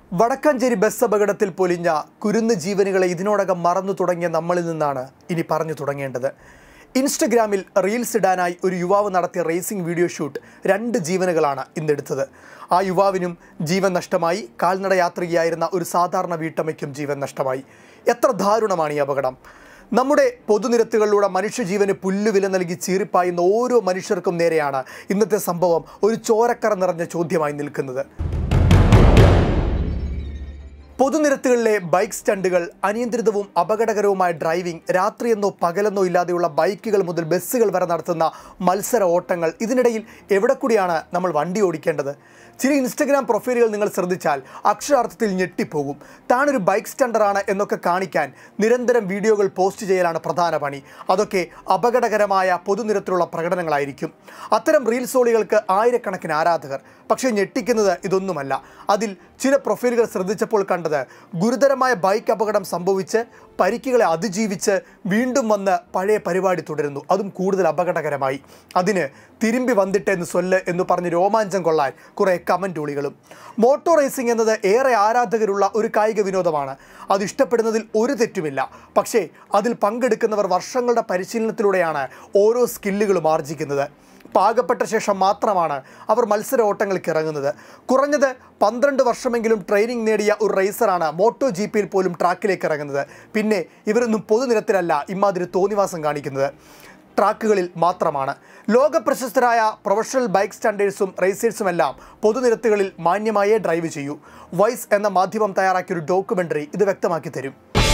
Vadakkanchery bus അപകടത്തിൽ പൊലിഞ്ഞ കുരുന്ന് ജീവനുകളെ ഇതിനോടകം മറന്നു തുടങ്ങിയ നമ്മളിൽ നിന്നാണ് ഇനി പറഞ്ഞു തുടങ്ങേണ്ടത് ഇൻസ്റ്റഗ്രാമിൽ റീൽസ് ഇടാനായി ഒരു യുവാവ് നടത്തിയ റേസിംഗ് വീഡിയോ ഷൂട്ട് രണ്ട് ജീവനുകളാണ് ഇന്നെടുത്തത് ആ യുവാവിനും ജീവൻ നഷ്ടമായി കാൽനട യാത്രികയായിരുന്ന ഒരു സാധാരണ വീട്ടമ്മയ്ക്കും ജീവൻ നഷ്ടമായി എത്ര ദാരുണമാണ് ഈ അപകടം നമ്മുടെ പൊതുനിരത്തുകളിലൂടെ മനുഷ്യജീവന് പുല്ലുവില നൽകി ചീറിപ്പായുന്ന ഓരോ മനുഷ്യർക്കും നേരെയാണ് ഇന്നത്തെ സംഭവം ഒരു ചോരക്കറ നിറഞ്ഞ ചോദ്യമായി നിൽക്കുന്നത് പൊതുനിരത്തുകളിലെ ബൈക്ക് സ്റ്റണ്ടുകൾ അനിയന്ത്രിതവും അപകടകരവുമായ ഡ്രൈവിംഗ് രാത്രിയെന്നോ പകലെന്നോ ഇല്ലാതെയുള്ള ബൈക്കുകൾ മുതൽ ബസ്സുകൾ വരെ നടത്തുന്ന മത്സര ഓട്ടങ്ങൾ ഇതിനിടയിൽ എവിടെ കൂടിയാണ് നമ്മൾ വണ്ടി ഓടിക്കേണ്ടത് ചില ഇൻസ്റ്റഗ്രാം പ്രൊഫൈലുകൾ നിങ്ങൾ ശ്രദ്ധിച്ചാൽ അക്ഷരാർത്ഥത്തിൽ ഞെട്ടിപ്പോകും താനൊരു ബൈക്ക് സ്റ്റണ്ടറാണ് എന്നൊക്കെ കാണിക്കാൻ നിരന്തരം വീഡിയോകൾ പോസ്റ്റ് ചെയ്യലാണ് പ്രധാന പണി അതൊക്കെ അപകടകരമായ പൊതുനിരത്തിലുള്ള പ്രകടനങ്ങളായിരിക്കും അത്തരം റീൽസോളികൾക്ക് ആയിരക്കണക്കിന് ആരാധകർ പക്ഷേ ഞെട്ടിക്കുന്നത് ഇതൊന്നുമല്ല അതിൽ ചില പ്രൊഫൈലുകൾ ശ്രദ്ധിച്ചപ്പോൾ കണ്ടത് ഗുരുതരമായ ബൈക്ക് അപകടം സംഭവിച്ച് പരിക്കുകളെ അതിജീവിച്ച് വീണ്ടും വന്ന് പഴയ പരിപാടി തുടരുന്നു അതും കൂടുതൽ അപകടകരമായി അതിന് തിരുമ്പി വന്നിട്ട് എന്ന് സൊല്ല് എന്ന് പറഞ്ഞ് രോമാഞ്ചം കൊള്ളാൻ കുറേ കമൻറ്റുളികളും മോട്ടോർ റേസിംഗ് എന്നത് ഏറെ ആരാധകരുള്ള ഒരു കായിക വിനോദമാണ് അത് ഇഷ്ടപ്പെടുന്നതിൽ ഒരു തെറ്റുമില്ല പക്ഷേ അതിൽ പങ്കെടുക്കുന്നവർ വർഷങ്ങളുടെ പരിശീലനത്തിലൂടെയാണ് ഓരോ സ്കില്ലുകളും ആർജിക്കുന്നത് പാകപ്പെട്ട ശേഷം മാത്രമാണ് അവർ മത്സര ഓട്ടങ്ങൾക്ക് ഇറങ്ങുന്നത് കുറഞ്ഞത് പന്ത്രണ്ട് വർഷമെങ്കിലും ട്രെയിനിങ് നേടിയ ഒരു റേസറാണ് മോട്ടോ ജി പിയിൽ പോലും ട്രാക്കിലേക്ക് ഇറങ്ങുന്നത് പിന്നെ ഇവരൊന്നും പൊതുനിരത്തിലല്ല ഇമാതിരി തോന്നിവാസം കാണിക്കുന്നത് ട്രാക്കുകളിൽ മാത്രമാണ് ലോക പ്രശസ്തരായ പ്രൊഫഷണൽ ബൈക്ക് സ്റ്റാൻഡേഴ്സും റേസേഴ്സും എല്ലാം പൊതുനിരത്തുകളിൽ മാന്യമായേ ഡ്രൈവ് ചെയ്യൂ വൈസ് എന്ന മാധ്യമം തയ്യാറാക്കിയ ഒരു ഡോക്യുമെൻ്ററി ഇത് വ്യക്തമാക്കി തരും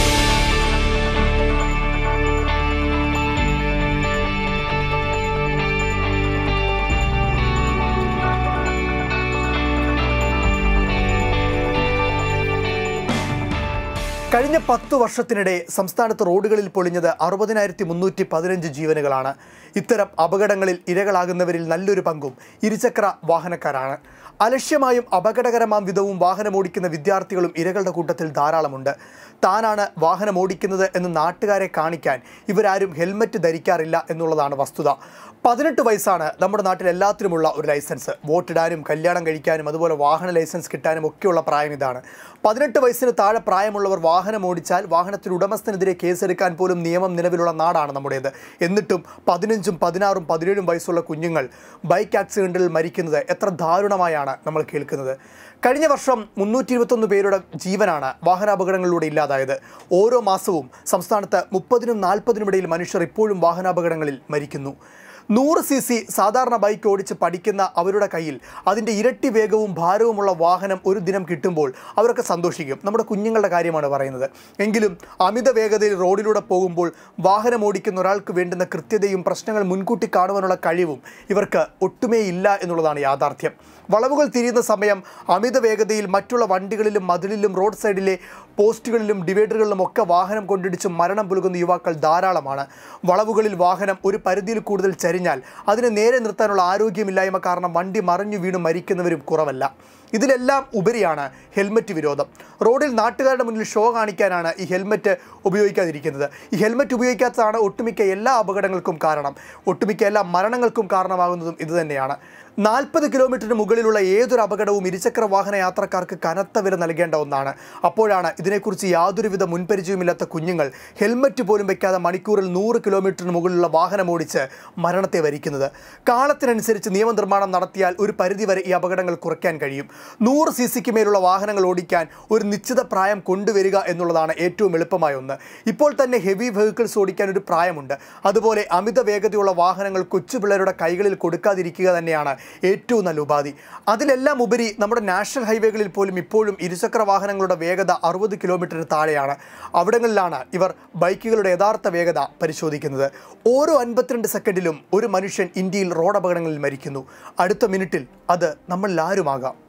കഴിഞ്ഞ പത്തു വർഷത്തിനിടെ സംസ്ഥാനത്ത് റോഡുകളിൽ പൊളിഞ്ഞത് അറുപതിനായിരത്തി മുന്നൂറ്റി പതിനഞ്ച് ജീവനുകളാണ് ഇത്തരം അപകടങ്ങളിൽ ഇരകളാകുന്നവരിൽ നല്ലൊരു പങ്കും ഇരുചക്ര വാഹനക്കാരാണ് അലക്ഷ്യമായും അപകടകരമാം വിധവും വാഹനമോടിക്കുന്ന വിദ്യാർത്ഥികളും ഇരകളുടെ കൂട്ടത്തിൽ ധാരാളമുണ്ട് താനാണ് വാഹനം ഓടിക്കുന്നത് എന്ന് നാട്ടുകാരെ കാണിക്കാൻ ഇവരാരും ഹെൽമറ്റ് ധരിക്കാറില്ല എന്നുള്ളതാണ് വസ്തുത പതിനെട്ട് വയസ്സാണ് നമ്മുടെ നാട്ടിൽ എല്ലാത്തിനുമുള്ള ഒരു ലൈസൻസ് വോട്ടിടാനും കല്യാണം കഴിക്കാനും അതുപോലെ വാഹന ലൈസൻസ് കിട്ടാനും ഒക്കെയുള്ള പ്രായം ഇതാണ് പതിനെട്ട് വയസ്സിന് താഴെ പ്രായമുള്ളവർ വാഹനം ഓടിച്ചാൽ വാഹനത്തിന് ഉടമസ്ഥനെതിരെ കേസെടുക്കാൻ പോലും നിയമം നിലവിലുള്ള നാടാണ് നമ്മുടേത് എന്നിട്ടും പതിനഞ്ചും പതിനാറും പതിനേഴും വയസ്സുള്ള കുഞ്ഞുങ്ങൾ ബൈക്ക് ആക്സിഡൻറ്റിൽ മരിക്കുന്നത് എത്ര ദാരുണമായാണ് നമ്മൾ കേൾക്കുന്നത് കഴിഞ്ഞ വർഷം മുന്നൂറ്റി ഇരുപത്തൊന്ന് പേരുടെ ജീവനാണ് വാഹനാപകടങ്ങളിലൂടെ ഇല്ലാതായത് ഓരോ മാസവും സംസ്ഥാനത്ത് മുപ്പതിനും നാൽപ്പതിനും ഇടയിൽ മനുഷ്യർ ഇപ്പോഴും വാഹനാപകടങ്ങളിൽ മരിക്കുന്നു നൂറ് സി സി സാധാരണ ബൈക്ക് ഓടിച്ച് പഠിക്കുന്ന അവരുടെ കയ്യിൽ അതിൻ്റെ ഇരട്ടി വേഗവും ഭാരവുമുള്ള വാഹനം ഒരു ദിനം കിട്ടുമ്പോൾ അവരൊക്കെ സന്തോഷിക്കും നമ്മുടെ കുഞ്ഞുങ്ങളുടെ കാര്യമാണ് പറയുന്നത് എങ്കിലും അമിത വേഗതയിൽ റോഡിലൂടെ പോകുമ്പോൾ വാഹനം ഓടിക്കുന്ന ഒരാൾക്ക് വേണ്ടുന്ന കൃത്യതയും പ്രശ്നങ്ങൾ മുൻകൂട്ടി കാണുവാനുള്ള കഴിവും ഇവർക്ക് ഒട്ടുമേ ഇല്ല എന്നുള്ളതാണ് യാഥാർത്ഥ്യം വളവുകൾ തിരിയുന്ന സമയം അമിത വേഗതയിൽ മറ്റുള്ള വണ്ടികളിലും മതിലിലും റോഡ് സൈഡിലെ പോസ്റ്റുകളിലും ഡിവൈഡറുകളിലും ഒക്കെ വാഹനം കൊണ്ടിടിച്ച് മരണം പുലുകുന്ന യുവാക്കൾ ധാരാളമാണ് വളവുകളിൽ വാഹനം ഒരു പരിധിയിൽ കൂടുതൽ ചരിഞ്ഞാൽ അതിനെ നേരെ നിർത്താനുള്ള ആരോഗ്യമില്ലായ്മ കാരണം വണ്ടി മറിഞ്ഞു വീണ് മരിക്കുന്നവരും കുറവല്ല ഇതിലെല്ലാം ഉപരിയാണ് ഹെൽമറ്റ് വിരോധം റോഡിൽ നാട്ടുകാരുടെ മുന്നിൽ ഷോ കാണിക്കാനാണ് ഈ ഹെൽമറ്റ് ഉപയോഗിക്കാതിരിക്കുന്നത് ഈ ഹെൽമറ്റ് ഉപയോഗിക്കാത്തതാണ് ഒട്ടുമിക്ക എല്ലാ അപകടങ്ങൾക്കും കാരണം ഒട്ടുമിക്ക എല്ലാ മരണങ്ങൾക്കും കാരണമാകുന്നതും ഇതുതന്നെയാണ് നാൽപ്പത് കിലോമീറ്ററിന് മുകളിലുള്ള ഏതൊരു അപകടവും ഇരുചക്ര വാഹന യാത്രക്കാർക്ക് കനത്ത വില നൽകേണ്ട ഒന്നാണ് അപ്പോഴാണ് ഇതിനെക്കുറിച്ച് യാതൊരുവിധ മുൻപരിചയമില്ലാത്ത കുഞ്ഞുങ്ങൾ ഹെൽമറ്റ് പോലും വെക്കാതെ മണിക്കൂറിൽ നൂറ് കിലോമീറ്ററിന് മുകളിലുള്ള വാഹനം ഓടിച്ച് മരണത്തെ വരിക്കുന്നത് കാലത്തിനനുസരിച്ച് നിയമനിർമ്മാണം നടത്തിയാൽ ഒരു പരിധിവരെ ഈ അപകടങ്ങൾ കുറയ്ക്കാൻ കഴിയും നൂറ് സി സിക്ക് മേലുള്ള വാഹനങ്ങൾ ഓടിക്കാൻ ഒരു നിശ്ചിത പ്രായം കൊണ്ടുവരിക എന്നുള്ളതാണ് ഏറ്റവും എളുപ്പമായ ഒന്ന് ഇപ്പോൾ തന്നെ ഹെവി വെഹിക്കിൾസ് ഓടിക്കാൻ ഒരു പ്രായമുണ്ട് അതുപോലെ അമിത വേഗതയുള്ള വാഹനങ്ങൾ കൊച്ചുപിള്ളേരുടെ കൈകളിൽ കൊടുക്കാതിരിക്കുക തന്നെയാണ് ഏറ്റവും നല്ല ഉപാധി അതിലെല്ലാം ഉപരി നമ്മുടെ നാഷണൽ ഹൈവേകളിൽ പോലും ഇപ്പോഴും ഇരുചക്ര വാഹനങ്ങളുടെ വേഗത അറുപത് കിലോമീറ്ററിന് താഴെയാണ് അവിടങ്ങളിലാണ് ഇവർ ബൈക്കുകളുടെ യഥാർത്ഥ വേഗത പരിശോധിക്കുന്നത് ഓരോ അൻപത്തിരണ്ട് സെക്കൻഡിലും ഒരു മനുഷ്യൻ ഇന്ത്യയിൽ റോഡ് അപകടങ്ങളിൽ മരിക്കുന്നു അടുത്ത മിനിറ്റിൽ അത് നമ്മളിൽ ആരുമാകാം